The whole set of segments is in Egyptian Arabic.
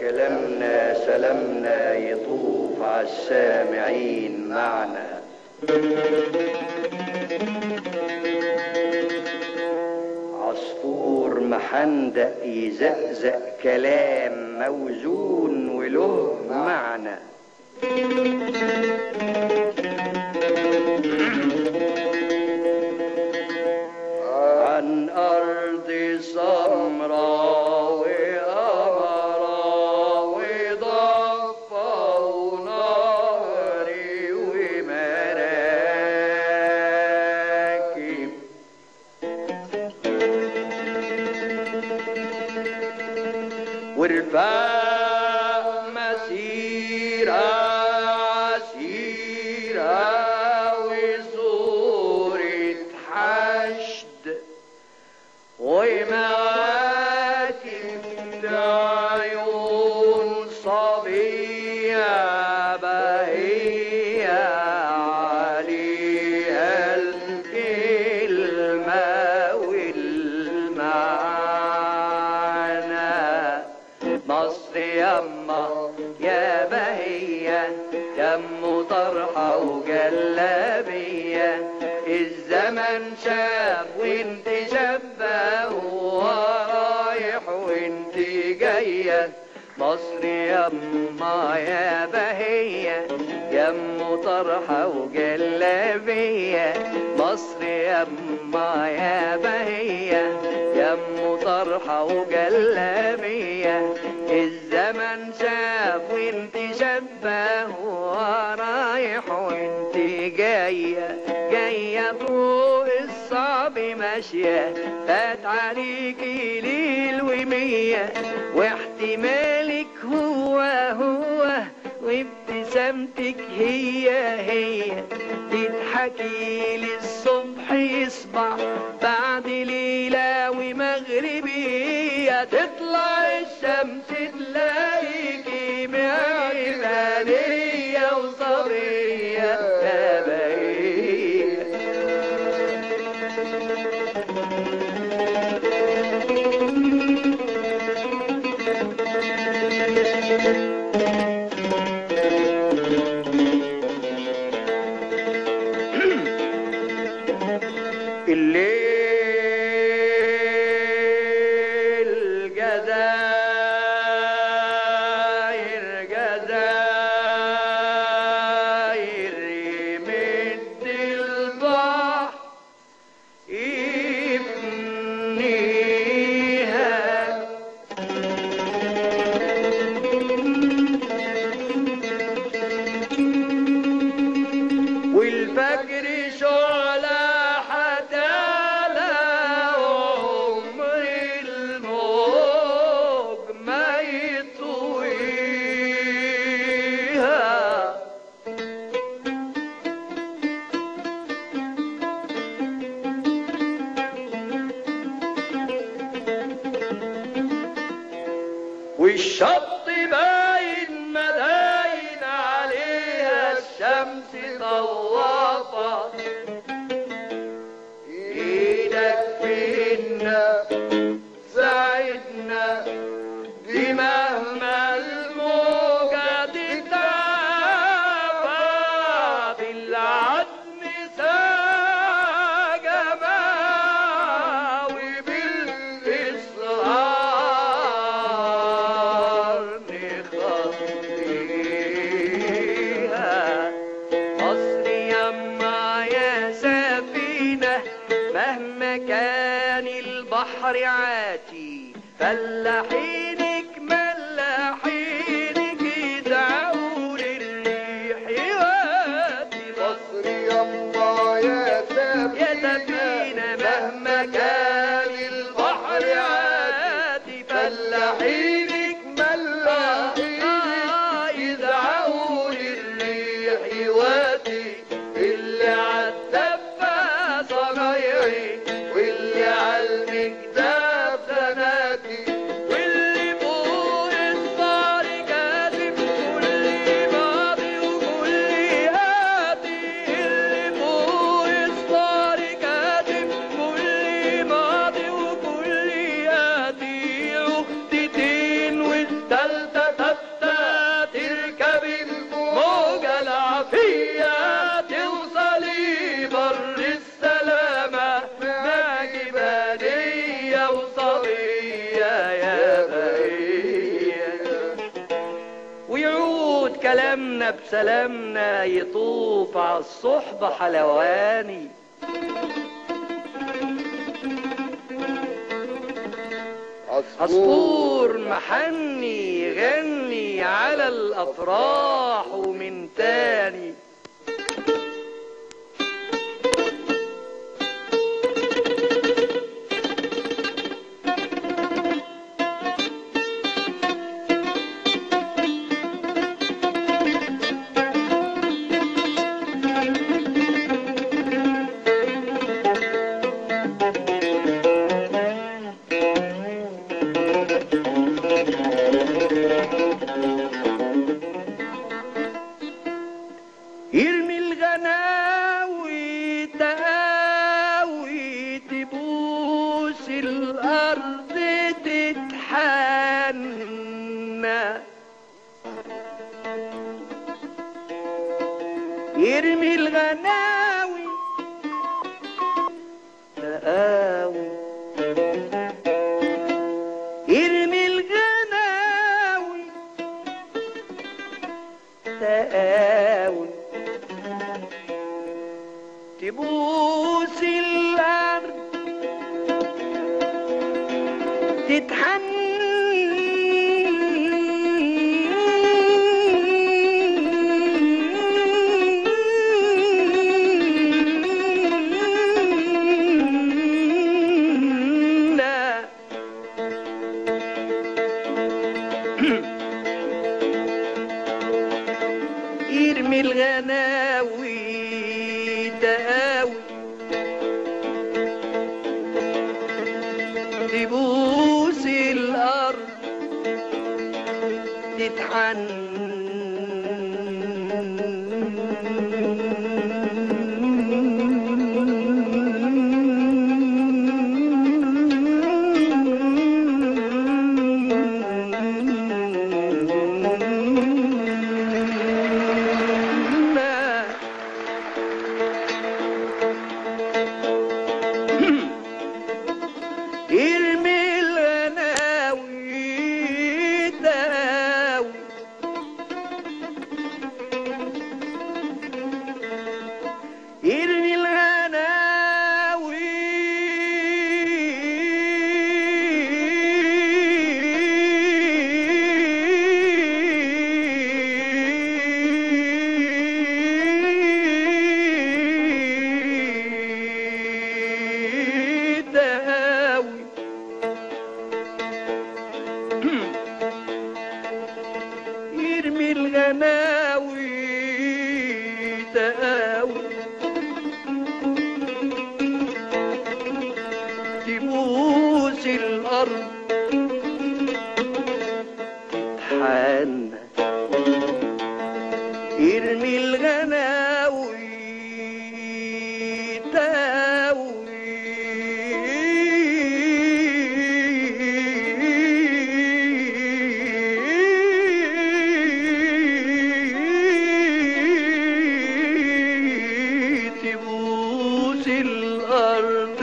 كلامنا سلامنا يطوف على السامعين معنا عصفور محندق يزقزق كلام موزون وله معنى عن أرض سمراء وأمراء وضفة ونهر ومراكب ورفاع مسيرة عسيرة وصورة حشد ومواكب عيون صبية بهية عليها الكلمة والمعنى مصر يما يا بهية يم طرحة وجلابية الزمن شاب وانت شابة ورايح وانت جاية مصر يما يا بهية يم طرحة وجلابية مصر يما يا بهية يم طرحة وجلابية الزمن شاف وانت شبه ورايح وانت جاية جاية فوق الصعب ماشية فات عليكي ليل ومية واحتمالك هو هو وابتسامتك هي هي تضحكي للصبح يصبح بعد ليلة ومغربية تطلع الشمس تلاقيكي معرفانية وصبية يا بهية الليل جزاير جزاير يمد البحر يبنيها والفجر شعلة حتالة وعمر الموج ما يطويها والشط باين مداين عليها الشمس طوافة ايدك فينا ساعدنا بمهما الموجة تتعبى بالعدم ساجمة وبالإصرار نخطيها مصر يما يا سفينة مهما كان البحر عاتي فلاحينك ملاحينك يدعوا للريح يواتي مصر يما يا يا سفينة مهما كان البحر عاتي فلاحينك ملاحينك يدعوا للريح يواتي اللي عالدفة صنايعي واللي عالمكتاب زناتي واللي بسلامنا يطوف على الصحبة حلواني عصفور محني يغني على الأفراح ومن تاني يرمي الغناوي تقاوي تبوس الأرض تتحنى يرمي الغناوي تقاوي يرمي الغناوي تقاوي تبوس الأرض تتحنى يرمي الغناوي تقاوي تبوس الأرض تتحنى ارمي الغناوي داوي ارمي الغناوي داوي يرمي الغناوي تقاوي تبوس الأرض تتحنى يرمي الغناوي تاوي تبوس الأرض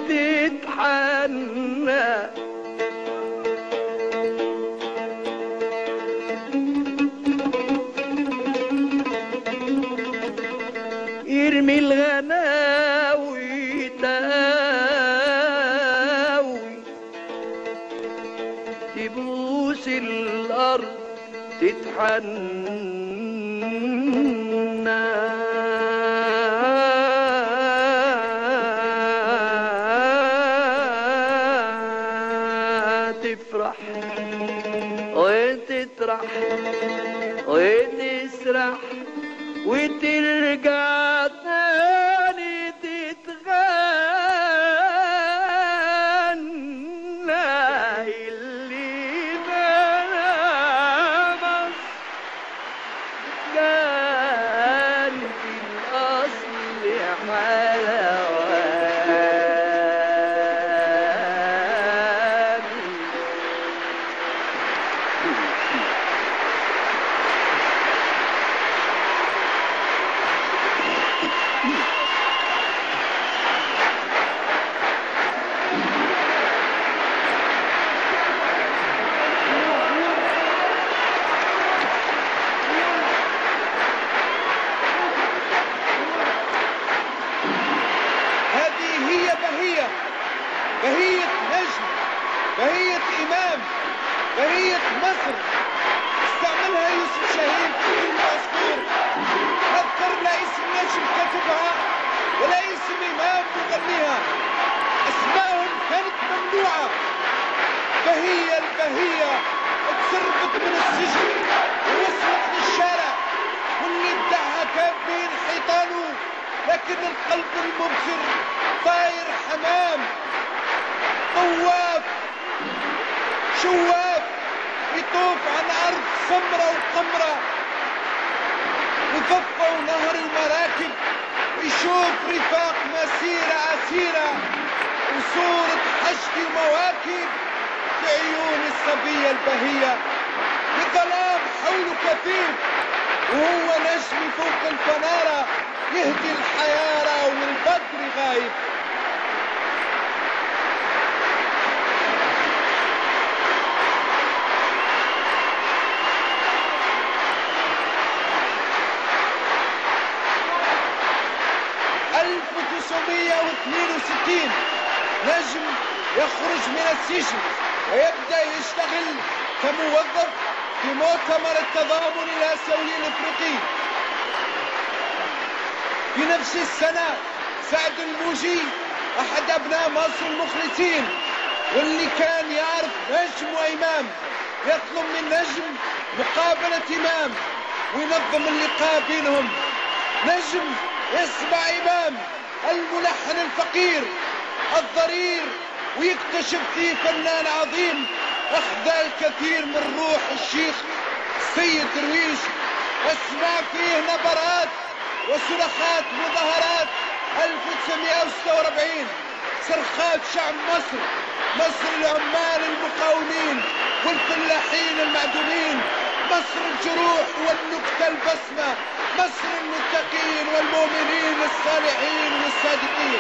تتحنى يرمي الغناوي تاوي تبوس الأرض تتحنى تفرح وتطرح وتسرح وترجع تاني تتغنى اللي بنامس كان في الأصل حلوان بهية نجم بهية إمام بهية مصر استعملها يوسف شاهين في فيلم عصفور نذكر لا اسم نجم كتبها ولا اسم إمام مغنيها أسمائهم كانت ممنوعة بهية البهية تسربت من السجن ووصلت للشارع واللي ادعها كان بين حيطانه لكن القلب المبصر طاير حمام طواف شواف يطوف على أرض سمرة وقمرة وضفة ونهر ومراكب يشوف رفاق مسيرة أسيرة وصورة حشد ومواكب في عيون الصبية البهية الظلام حوله كثيف وهو نجم فوق الفنارة يهدي الحيارة والبدر غايب ألف وتسعمية واثنين وستين نجم يخرج من السجن ويبدأ يشتغل كموظف في مؤتمر التضامن الآسيوي الإفريقي في نفس السنة سعد الموجي أحد أبناء مصر المخلصين واللي كان يعرف نجم وإمام يطلب من نجم مقابلة إمام وينظم اللقاء بينهم نجم يسمع إمام الملحن الفقير الضرير ويكتشف فيه فنان عظيم أخذ الكثير من روح الشيخ سيد درويش اسمع فيه نبرات وصرخات مظاهرات 1946 صرخات شعب مصر مصر العمال المقاومين والفلاحين المعدومين مصر الجروح والنكتة البسمة مصر المتقين والمؤمنين الصالحين والصادقين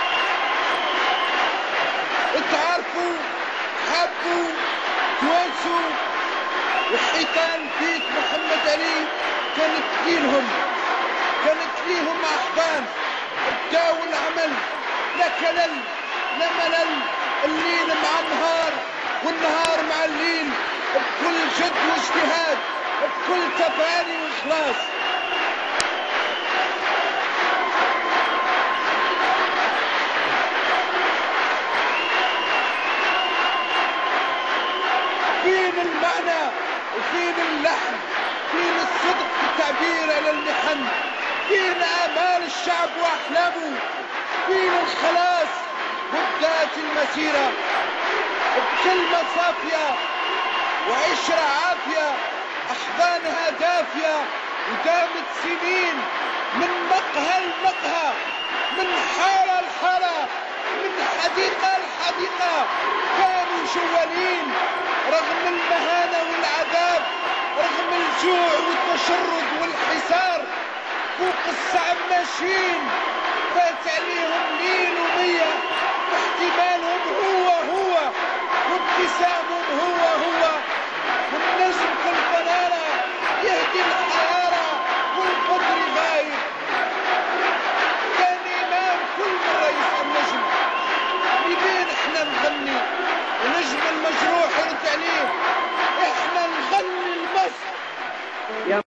تعرفوا حبوا توانسوا وحيطان بيت محمد علي كانت ليهم كانت ليهم احضان بداوا العمل لا كلل لا ملل الليل مع النهار والنهار مع الليل بكل جد واجتهاد بكل تفاني واخلاص فين المعنى وفين اللحن فين الصدق في التعبير على المحن فين آمال الشعب وأحلامه فين الخلاص وبداية المسيرة بكلمة صافية وعشرة عافية أحضانها دافية ودامت سنين من مقهى لمقهى من حارة لحارة من حديقة لحديقة كانوا شوالين رغم المهانة والعذاب رغم الجوع والتشرد والحصار فوق الصعب ماشيين فات عليهم ليل ومية واحتمالهم هو هو وابتسامهم هو هو والنجم في الفنانة يهدي الحرارة والبدر غايب كان إمام كل مرة يسأل نجم لبين احنا نغني ونجم المجروح يرد عليه احنا نغني لمصر